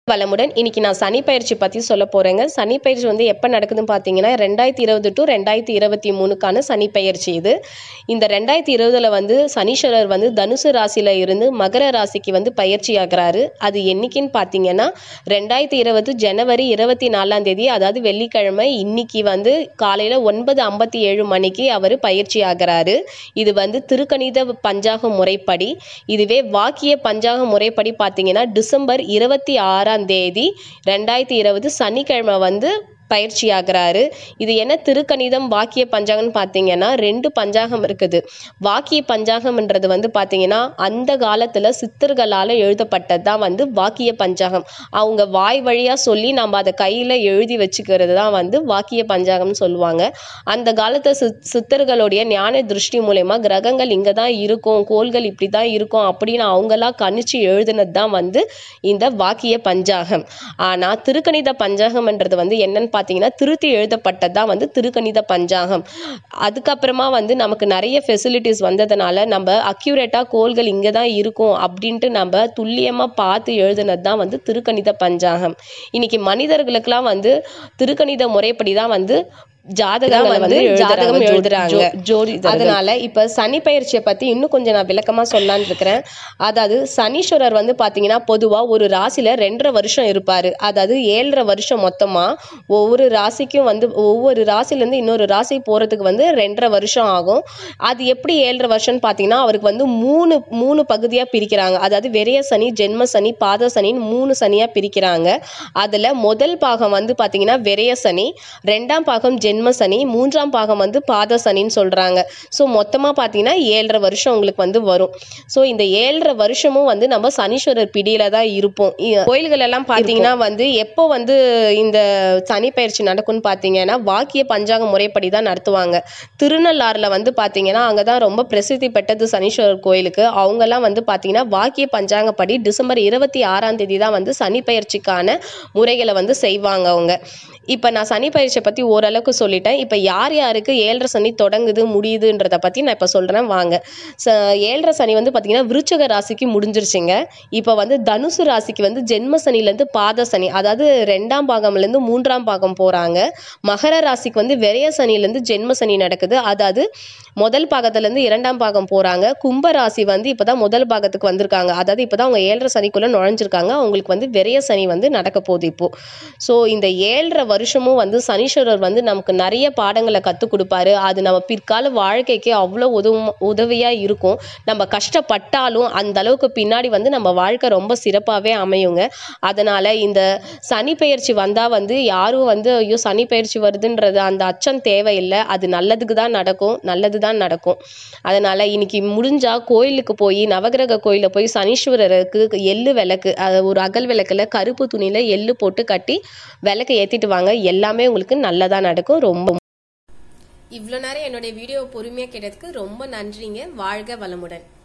வளமுடன் இன்னைக்கு நான் சனி பயிற்சி பற்றி சொல்ல போகிறேங்க சனி பயிற்சி வந்து எப்போ நடக்குதுன்னு பார்த்தீங்கன்னா ரெண்டாயிரத்தி இருபது டு ரெண்டாயிரத்தி இருபத்தி மூணுக்கான சனி பயிற்சி இது இந்த ரெண்டாயிரத்தி இருபதில் வந்து சனீஸ்வரர் வந்து தனுசு ராசியில் இருந்து மகர ராசிக்கு வந்து பயிற்சி ஆகிறாரு அது என்னைக்குன்னு பார்த்தீங்கன்னா ரெண்டாயிரத்தி இருபது ஜனவரி இருபத்தி நாலாம் தேதி அதாவது வெள்ளிக்கிழமை இன்னைக்கு வந்து காலையில் ஒன்பது ஐம்பத்தி ஏழு மணிக்கு அவர் பயிற்சி ஆகிறாரு இது வந்து திருக்கணித பஞ்சாங்க முறைப்படி இதுவே வாக்கிய பஞ்சாங்க முறைப்படி பார்த்தீங்கன்னா டிசம்பர் இருபத்தி ஆறாம் தேதி ரெண்டாயிரத்தி இருபது சனிக்கிழமை வந்து பயிற்சி ஆகிறாரு இது என்ன திருக்கணிதம் வாக்கிய பஞ்சாங்கம்னு பார்த்தீங்கன்னா ரெண்டு பஞ்சாங்கம் இருக்குது வாக்கிய பஞ்சாங்கம்ன்றது வந்து பார்த்தீங்கன்னா அந்த காலத்தில் சித்தர்களால் எழுதப்பட்டது தான் வந்து வாக்கிய பஞ்சாங்கம் அவங்க வாய் வழியாக சொல்லி நம்ம அதை கையில் எழுதி வச்சுக்கிறது தான் வந்து வாக்கிய பஞ்சாங்கம்னு சொல்லுவாங்க அந்த காலத்து சித் சித்தர்களுடைய ஞான திருஷ்டி மூலயமா கிரகங்கள் இங்கே தான் இருக்கும் கோள்கள் இப்படி தான் இருக்கும் அப்படின்னு அவங்களா கணிச்சு எழுதுனது தான் வந்து இந்த வாக்கிய பஞ்சாகம் ஆனால் திருக்கணித பஞ்சாகம்ன்றது வந்து என்னன்னு பார்த்தீங்கன்னா திருத்தி எழுதப்பட்டது தான் வந்து திருக்கணித பஞ்சாகம் அதுக்கப்புறமா வந்து நமக்கு நிறைய ஃபெசிலிட்டிஸ் வந்ததுனால நம்ம அக்யூரேட்டாக கோள்கள் இங்கே தான் இருக்கும் அப்படின்ட்டு நம்ம துல்லியமாக பார்த்து எழுதுனது தான் வந்து திருக்கணித பஞ்சாகம் இன்னைக்கு மனிதர்களுக்கெல்லாம் வந்து திருக்கணித முறைப்படி தான் வந்து ஜாதகம் வந்து ஜாதகம் எழுதுறாங்க ஜோடி அதனால இப்ப சனி பயிற்சியை பத்தி இன்னும் கொஞ்சம் நான் விளக்கமா சொல்லலாம்னு இருக்கிறேன் அதாவது சனீஸ்வரர் வந்து பாத்தீங்கன்னா பொதுவா ஒரு ராசியில ரெண்டரை வருஷம் இருப்பாரு அதாவது ஏழரை வருஷம் மொத்தமா ஒவ்வொரு ராசிக்கும் வந்து ஒவ்வொரு ராசில இருந்து இன்னொரு ராசி போறதுக்கு வந்து ரெண்டரை வருஷம் ஆகும் அது எப்படி ஏழரை வருஷம்னு பாத்தீங்கன்னா அவருக்கு வந்து மூணு மூணு பகுதியா பிரிக்கிறாங்க அதாவது வெறைய சனி ஜென்ம சனி பாத சனின்னு மூணு சனியா பிரிக்கிறாங்க அதுல முதல் பாகம் வந்து பாத்தீங்கன்னா வெறைய சனி ரெண்டாம் பாகம் ஜென்ம சனி மூன்றாம் பாகம் வந்து பாத சனின்னு சொல்றாங்க ஸோ மொத்தமாக பார்த்தீங்கன்னா ஏழரை வருஷம் உங்களுக்கு வந்து வரும் ஸோ இந்த ஏழரை வருஷமும் வந்து நம்ம சனீஸ்வரர் பிடியில தான் இருப்போம் இ- கோயில்கள் எல்லாம் பார்த்தீங்கன்னா வந்து எப்போ வந்து இந்த சனி பயிற்சி நடக்கும்னு பார்த்தீங்கன்னா வாக்கிய பஞ்சாங்க முறைப்படி தான் நடத்துவாங்க திருநள்ளாறுல வந்து பார்த்தீங்கன்னா அங்கே தான் ரொம்ப பிரசித்தி பெற்றது சனீஸ்வரர் கோயிலுக்கு அவங்கெல்லாம் வந்து பார்த்தீங்கன்னா வாக்கிய பஞ்சாங்கப்படி டிசம்பர் இருபத்தி ஆறாம் தேதி தான் வந்து சனி பயிற்சிக்கான முறைகளை வந்து செய்வாங்க அவங்க இப்போ நான் சனி பயிற்சியை பற்றி ஓரளவுக்கு சொல்லிட்டேன் இப்போ யார் யாருக்கு ஏழரை சனி தொடங்குது முடியுதுன்றதை பற்றி நான் இப்போ சொல்கிறேன் வாங்க ச ஏழரை சனி வந்து பார்த்தீங்கன்னா விருச்சக ராசிக்கு முடிஞ்சிருச்சுங்க இப்போ வந்து தனுசு ராசிக்கு வந்து ஜென்ம சனிலேருந்து பாத சனி அதாவது ரெண்டாம் பாகம்லேருந்து மூன்றாம் பாகம் போகிறாங்க மகர ராசிக்கு வந்து விரைய சனிலேருந்து ஜென்ம சனி நடக்குது அதாவது முதல் பாகத்துலேருந்து இரண்டாம் பாகம் போகிறாங்க கும்ப ராசி வந்து இப்போ தான் முதல் பாகத்துக்கு வந்திருக்காங்க அதாவது இப்போ தான் அவங்க ஏழரை சனிக்குள்ளே நுழைஞ்சிருக்காங்க அவங்களுக்கு வந்து விரைய சனி வந்து நடக்க போகுது இப்போ ஸோ இந்த ஏழரை வருஷமும் வந்து சனீஸ்வரர் வந்து நமக்கு நிறைய பாடங்களை கற்றுக் கொடுப்பாரு அது நம்ம பிற்கால வாழ்க்கைக்கு அவ்வளோ உதவும் உதவியாக இருக்கும் நம்ம கஷ்டப்பட்டாலும் அந்த அளவுக்கு பின்னாடி வந்து நம்ம வாழ்க்கை ரொம்ப சிறப்பாகவே அமையுங்க அதனால் இந்த சனி பெயர்ச்சி வந்தால் வந்து யாரும் வந்து ஐயோ சனி பெயர்ச்சி வருதுன்றது அந்த அச்சம் தேவையில்லை அது நல்லதுக்கு தான் நடக்கும் நல்லது தான் நடக்கும் அதனால் இன்னைக்கு முடிஞ்சால் கோயிலுக்கு போய் நவகிரக கோயிலில் போய் சனீஸ்வரருக்கு எள்ளு விளக்கு அது ஒரு அகல் விளக்குல கருப்பு துணியில் எள்ளு போட்டு கட்டி விளக்கு ஏற்றிட்டு வாங்க எல்லாமே உங்களுக்கு நல்லதாக நடக்கும் ரொம்ப இவ்வளோ நேரம் என்னுடைய வீடியோ பொறுமையாக கேட்டதுக்கு ரொம்ப நன்றிங்க வாழ்க வளமுடன்